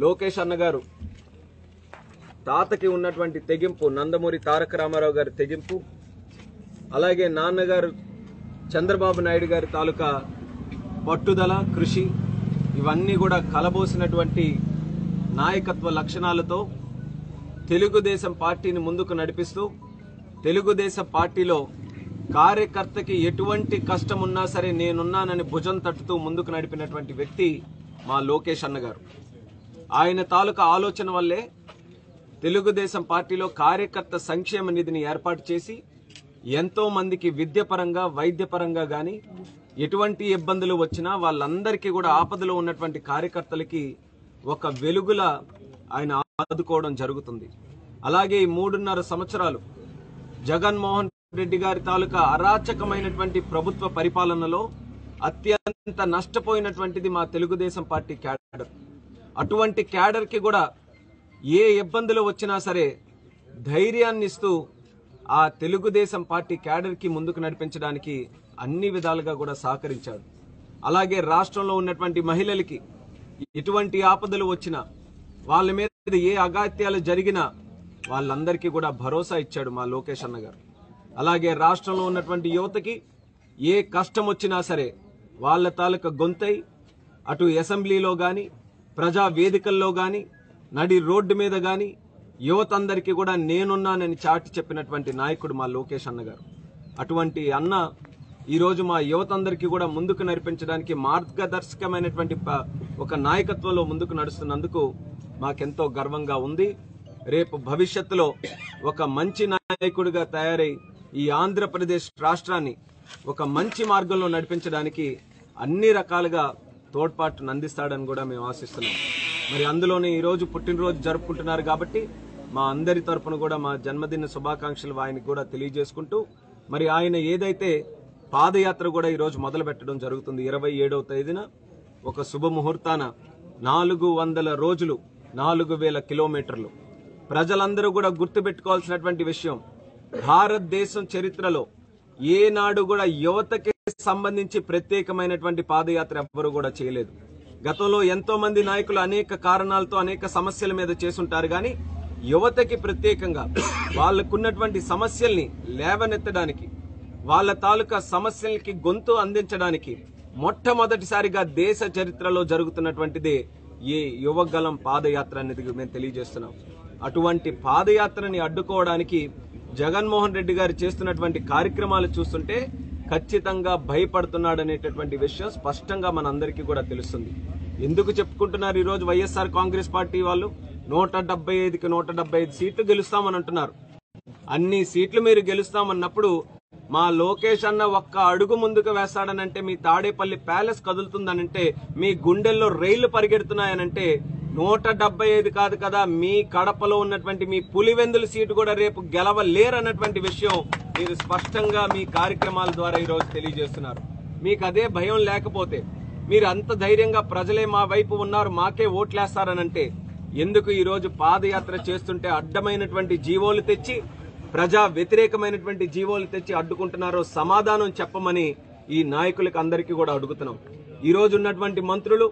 లోకేష్ అన్న గారు తాతకి ఉన్నటువంటి తెగింపు నందమూరి తారక రామారావు గారి తెగింపు అలాగే నాన్నగారు చంద్రబాబు నాయుడు గారి తాలూకా పట్టుదల కృషి ఇవన్నీ కూడా కలబోసినటువంటి నాయకత్వ లక్షణాలతో తెలుగుదేశం పార్టీని ముందుకు నడిపిస్తూ తెలుగుదేశం పార్టీలో కార్యకర్తకి ఎటువంటి కష్టం ఉన్నా సరే నేనున్నానని భుజం తట్టుతూ ముందుకు నడిపినటువంటి వ్యక్తి మా లోకేష్ అన్న గారు ఆయన తాలూకా ఆలోచన వల్లే తెలుగుదేశం పార్టీలో కార్యకర్త సంక్షేమ నిధిని ఏర్పాటు చేసి ఎంతో మందికి విద్యపరంగా వైద్యపరంగా గాని ఎటువంటి ఇబ్బందులు వచ్చినా వాళ్ళందరికీ కూడా ఆపదలో ఉన్నటువంటి కార్యకర్తలకి ఒక వెలుగుల ఆయన ఆదుకోవడం జరుగుతుంది అలాగే ఈ మూడున్నర సంవత్సరాలు జగన్మోహన్ రెడ్డి గారి తాలూకా అరాచకమైనటువంటి ప్రభుత్వ పరిపాలనలో అత్యంత నష్టపోయినటువంటిది మా తెలుగుదేశం పార్టీ క్యాడర్ అటువంటి క్యాడర్ కి కూడా ఏ ఇబ్బందులు వచ్చినా సరే ధైర్యాన్ని ఇస్తూ ఆ తెలుగుదేశం పార్టీ క్యాడర్ కి ముందుకు నడిపించడానికి అన్ని విధాలుగా కూడా సహకరించాడు అలాగే రాష్ట్రంలో ఉన్నటువంటి మహిళలకి ఎటువంటి ఆపదలు వచ్చినా వాళ్ళ మీద ఏ అగాత్యాలు జరిగినా వాళ్ళందరికీ కూడా భరోసా ఇచ్చాడు మా లోకేష్ అన్న గారు అలాగే రాష్ట్రంలో ఉన్నటువంటి యువతకి ఏ కష్టం వచ్చినా సరే వాళ్ళ తాలూకా గొంతై అటు అసెంబ్లీలో గాని ప్రజా వేదికల్లో గాని నడి రోడ్డు మీద గాని యువతందరికీ కూడా నేనున్నానని చాటి చెప్పినటువంటి నాయకుడు మా లోకేష్ అన్న గారు అటువంటి అన్న ఈరోజు మా యువతందరికీ కూడా ముందుకు నడిపించడానికి మార్గదర్శకమైనటువంటి ప- ఒక నాయకత్వంలో ముందుకు నడుస్తున్నందుకు మాకెంతో గర్వంగా ఉంది రేపు భవిష్యత్తులో ఒక మంచి నాయకుడిగా తయారై ఈ ఆంధ్రప్రదేశ్ రాష్ట్రాన్ని ఒక మంచి మార్గంలో నడిపించడానికి అన్ని రకాలుగా తోడ్పాటును అందిస్తాడని కూడా మేము ఆశిస్తున్నాం మరి అందులోనే ఈ రోజు పుట్టినరోజు జరుపుకుంటున్నారు కాబట్టి మా అందరి తరపున కూడా మా జన్మదిన శుభాకాంక్షలు ఆయనకు కూడా తెలియజేసుకుంటూ మరి ఆయన ఏదైతే పాదయాత్ర కూడా ఈ రోజు మొదలు పెట్టడం జరుగుతుంది ఇరవై ఏడవ తేదీన ఒక శుభముహూర్తాన నాలుగు వందల రోజులు నాలుగు వేల కిలోమీటర్లు ప్రజలందరూ కూడా గుర్తుపెట్టుకోవాల్సినటువంటి విషయం భారతదేశం చరిత్రలో ఏనాడు కూడా యువతకి సంబంధించి ప్రత్యేకమైనటువంటి పాదయాత్ర ఎవ్వరూ కూడా చేయలేదు గతంలో ఎంతో మంది నాయకులు అనేక కారణాలతో అనేక సమస్యల మీద చేసుంటారు కానీ యువతకి ప్రత్యేకంగా వాళ్ళకున్నటువంటి సమస్యల్ని లేవనెత్తడానికి వాళ్ళ తాలూకా సమస్యలకి గొంతు అందించడానికి మొట్టమొదటిసారిగా దేశ చరిత్రలో జరుగుతున్నటువంటిదే ఈ యువగలం పాదయాత్ర అనేది మేము తెలియజేస్తున్నాం అటువంటి పాదయాత్రని అడ్డుకోవడానికి జగన్మోహన్ రెడ్డి గారు చేస్తున్నటువంటి కార్యక్రమాలు చూస్తుంటే ఖచ్చితంగా భయపడుతున్నాడనేటటువంటి విషయం స్పష్టంగా మనందరికీ కూడా తెలుస్తుంది ఎందుకు చెప్పుకుంటున్నారు ఈ రోజు వైఎస్ఆర్ కాంగ్రెస్ పార్టీ వాళ్ళు నూట డెబ్బై ఐదుకి నూట డెబ్బై ఐదు సీట్లు గెలుస్తామని అంటున్నారు అన్ని సీట్లు మీరు గెలుస్తామన్నప్పుడు మా లోకేష్ అన్న ఒక్క అడుగు ముందుకు వేస్తాడనంటే మీ తాడేపల్లి ప్యాలెస్ కదులుతుందనంటే మీ గుండెల్లో రైళ్లు పరిగెడుతున్నాయనంటే నూట డెబ్బై ఐదు కాదు కదా మీ కడపలో ఉన్నటువంటి మీ పులివెందుల సీటు కూడా రేపు గెలవలేరన్నటువంటి విషయం మీరు స్పష్టంగా మీ కార్యక్రమాల ద్వారా ఈరోజు తెలియజేస్తున్నారు మీకు అదే భయం లేకపోతే మీరు అంత ధైర్యంగా ప్రజలే మా వైపు ఉన్నారు మాకే ఓట్లేస్తారనంటే ఎందుకు ఈ రోజు పాదయాత్ర చేస్తుంటే అడ్డమైనటువంటి జీవోలు తెచ్చి ప్రజా వ్యతిరేకమైనటువంటి జీవోలు తెచ్చి అడ్డుకుంటున్నారో సమాధానం చెప్పమని ఈ నాయకులకు అందరికీ కూడా అడుగుతున్నాం ఈ రోజు ఉన్నటువంటి మంత్రులు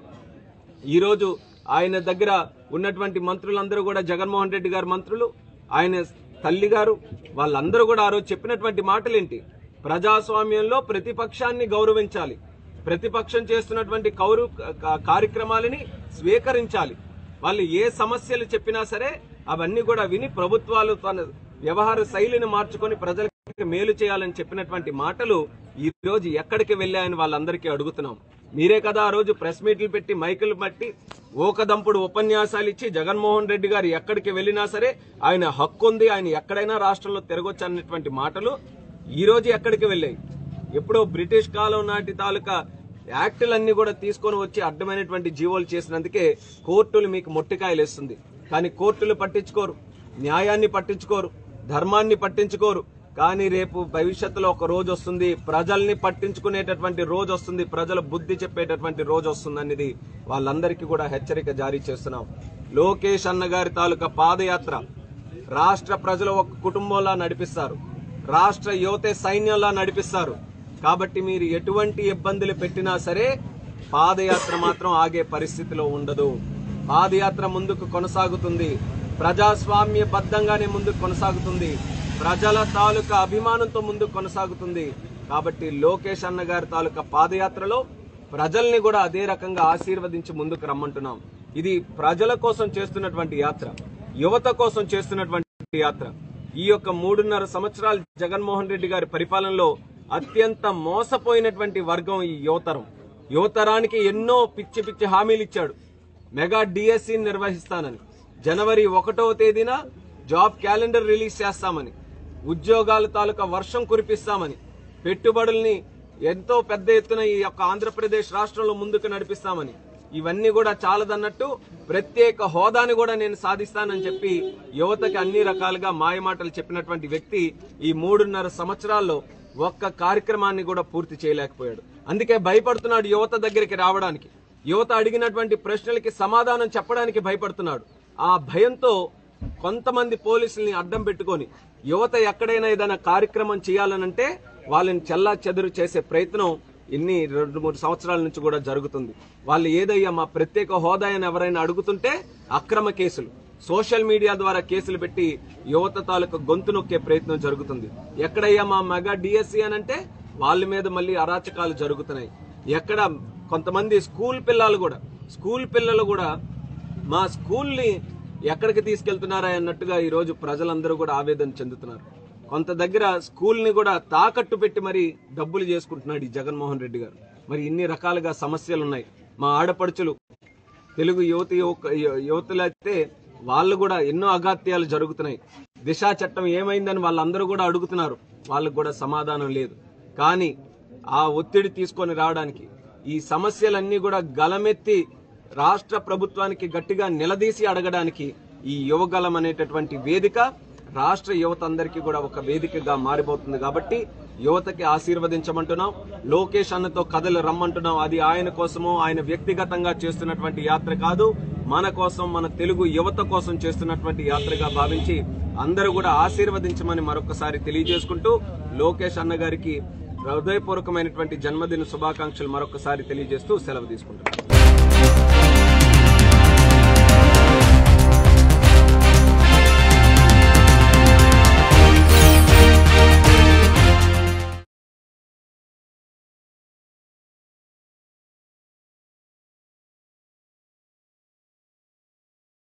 ఈ రోజు ఆయన దగ్గర ఉన్నటువంటి మంత్రులందరూ కూడా జగన్మోహన్ రెడ్డి గారి మంత్రులు ఆయన తల్లి గారు వాళ్ళందరూ కూడా ఆ రోజు చెప్పినటువంటి మాటలేంటి ప్రజాస్వామ్యంలో ప్రతిపక్షాన్ని గౌరవించాలి ప్రతిపక్షం చేస్తున్నటువంటి కౌరు క- కార్యక్రమాలని స్వీకరించాలి వాళ్ళు ఏ సమస్యలు చెప్పినా సరే అవన్నీ కూడా విని ప్రభుత్వాలు తన వ్యవహార శైలిని మార్చుకొని ప్రజలకు మేలు చేయాలని చెప్పినటువంటి మాటలు ఈ రోజు ఎక్కడికి వెళ్ళాయని వాళ్ళందరికీ అడుగుతున్నాం మీరే కదా ఆ రోజు ప్రెస్ మీట్లు పెట్టి మైకులు పట్టి ఓకదంపుడు ఉపన్యాసాలు ఇచ్చి జగన్మోహన్ రెడ్డి గారు ఎక్కడికి వెళ్ళినా సరే ఆయన హక్కు ఉంది ఆయన ఎక్కడైనా రాష్ట్రంలో తిరగొచ్చు అన్నటువంటి మాటలు ఈ రోజు ఎక్కడికి వెళ్ళాయి ఎప్పుడో బ్రిటిష్ కాలం నాటి తాలూకా యాక్టులన్నీ కూడా తీసుకొని వచ్చి అడ్డమైనటువంటి జీవోలు చేసినందుకే కోర్టులు మీకు మొట్టికాయలు వేస్తుంది కానీ కోర్టులు పట్టించుకోరు న్యాయాన్ని పట్టించుకోరు ధర్మాన్ని పట్టించుకోరు కానీ రేపు భవిష్యత్తులో ఒక రోజు వస్తుంది ప్రజల్ని పట్టించుకునేటటువంటి రోజు వస్తుంది ప్రజల బుద్ధి చెప్పేటటువంటి రోజు వస్తుంది అనేది వాళ్ళందరికీ కూడా హెచ్చరిక జారీ చేస్తున్నాం లోకేష్ అన్న గారి తాలూకా పాదయాత్ర రాష్ట్ర ప్రజలు ఒక కుటుంబంలా నడిపిస్తారు రాష్ట్ర యువతే సైన్యంలా నడిపిస్తారు కాబట్టి మీరు ఎటువంటి ఇబ్బందులు పెట్టినా సరే పాదయాత్ర మాత్రం ఆగే పరిస్థితిలో ఉండదు పాదయాత్ర ముందుకు కొనసాగుతుంది ప్రజాస్వామ్యబద్ధంగానే ముందుకు కొనసాగుతుంది ప్రజల తాలూకా అభిమానంతో ముందుకు కొనసాగుతుంది కాబట్టి లోకేష్ అన్న గారి తాలూకా పాదయాత్రలో ప్రజల్ని కూడా అదే రకంగా ఆశీర్వదించి ముందుకు రమ్మంటున్నాం ఇది ప్రజల కోసం చేస్తున్నటువంటి యాత్ర యువత కోసం చేస్తున్నటువంటి యాత్ర ఈ యొక్క మూడున్నర సంవత్సరాలు జగన్మోహన్ రెడ్డి గారి పరిపాలనలో అత్యంత మోసపోయినటువంటి వర్గం ఈ యువతరం యువతరానికి ఎన్నో పిచ్చి పిచ్చి హామీలు ఇచ్చాడు మెగా డిఎస్సి నిర్వహిస్తానని జనవరి ఒకటవ తేదీన జాబ్ క్యాలెండర్ రిలీజ్ చేస్తామని ఉద్యోగాల తాలూకా వర్షం కురిపిస్తామని పెట్టుబడుల్ని ఎంతో పెద్ద ఎత్తున ఈ యొక్క ఆంధ్రప్రదేశ్ రాష్ట్రంలో ముందుకు నడిపిస్తామని ఇవన్నీ కూడా చాలదన్నట్టు ప్రత్యేక హోదాని కూడా నేను సాధిస్తానని చెప్పి యువతకి అన్ని రకాలుగా మాయమాటలు చెప్పినటువంటి వ్యక్తి ఈ మూడున్నర సంవత్సరాల్లో ఒక్క కార్యక్రమాన్ని కూడా పూర్తి చేయలేకపోయాడు అందుకే భయపడుతున్నాడు యువత దగ్గరికి రావడానికి యువత అడిగినటువంటి ప్రశ్నలకి సమాధానం చెప్పడానికి భయపడుతున్నాడు ఆ భయంతో కొంతమంది పోలీసుల్ని అడ్డం పెట్టుకొని యువత ఎక్కడైనా ఏదైనా కార్యక్రమం చేయాలనంటే వాళ్ళని చెల్లా చెదురు చేసే ప్రయత్నం ఇన్ని రెండు మూడు సంవత్సరాల నుంచి కూడా జరుగుతుంది వాళ్ళు ఏదయ్యా మా ప్రత్యేక హోదా అని ఎవరైనా అడుగుతుంటే అక్రమ కేసులు సోషల్ మీడియా ద్వారా కేసులు పెట్టి యువత తాలూకు గొంతు నొక్కే ప్రయత్నం జరుగుతుంది ఎక్కడయ్యా మా మెగా డిఎస్సి అని అంటే వాళ్ళ మీద మళ్ళీ అరాచకాలు జరుగుతున్నాయి ఎక్కడ కొంతమంది స్కూల్ పిల్లలు కూడా స్కూల్ పిల్లలు కూడా మా స్కూల్ని ఎక్కడికి తీసుకెళ్తున్నారా అన్నట్టుగా ఈ రోజు ప్రజలందరూ కూడా ఆవేదన చెందుతున్నారు కొంత దగ్గర స్కూల్ని కూడా తాకట్టు పెట్టి మరి డబ్బులు చేసుకుంటున్నాడు ఈ జగన్మోహన్ రెడ్డి గారు మరి ఇన్ని రకాలుగా సమస్యలు ఉన్నాయి మా ఆడపడుచులు తెలుగు యువతి యువతులైతే వాళ్ళు కూడా ఎన్నో అగాత్యాలు జరుగుతున్నాయి దిశా చట్టం ఏమైందని వాళ్ళందరూ కూడా అడుగుతున్నారు వాళ్ళకు కూడా సమాధానం లేదు కానీ ఆ ఒత్తిడి తీసుకొని రావడానికి ఈ సమస్యలన్నీ కూడా గలమెత్తి రాష్ట్ర ప్రభుత్వానికి గట్టిగా నిలదీసి అడగడానికి ఈ యువగలం అనేటటువంటి వేదిక రాష్ట్ర యువత అందరికీ కూడా ఒక వేదికగా మారిపోతుంది కాబట్టి యువతకి ఆశీర్వదించమంటున్నాం లోకేష్ అన్నతో కథలు రమ్మంటున్నాం అది ఆయన కోసమో ఆయన వ్యక్తిగతంగా చేస్తున్నటువంటి యాత్ర కాదు మన కోసం మన తెలుగు యువత కోసం చేస్తున్నటువంటి యాత్రగా భావించి అందరూ కూడా ఆశీర్వదించమని మరొకసారి తెలియజేసుకుంటూ లోకేష్ అన్న గారికి హృదయపూర్వకమైనటువంటి జన్మదిన శుభాకాంక్షలు మరొకసారి తెలియజేస్తూ సెలవు తీసుకుంటున్నాను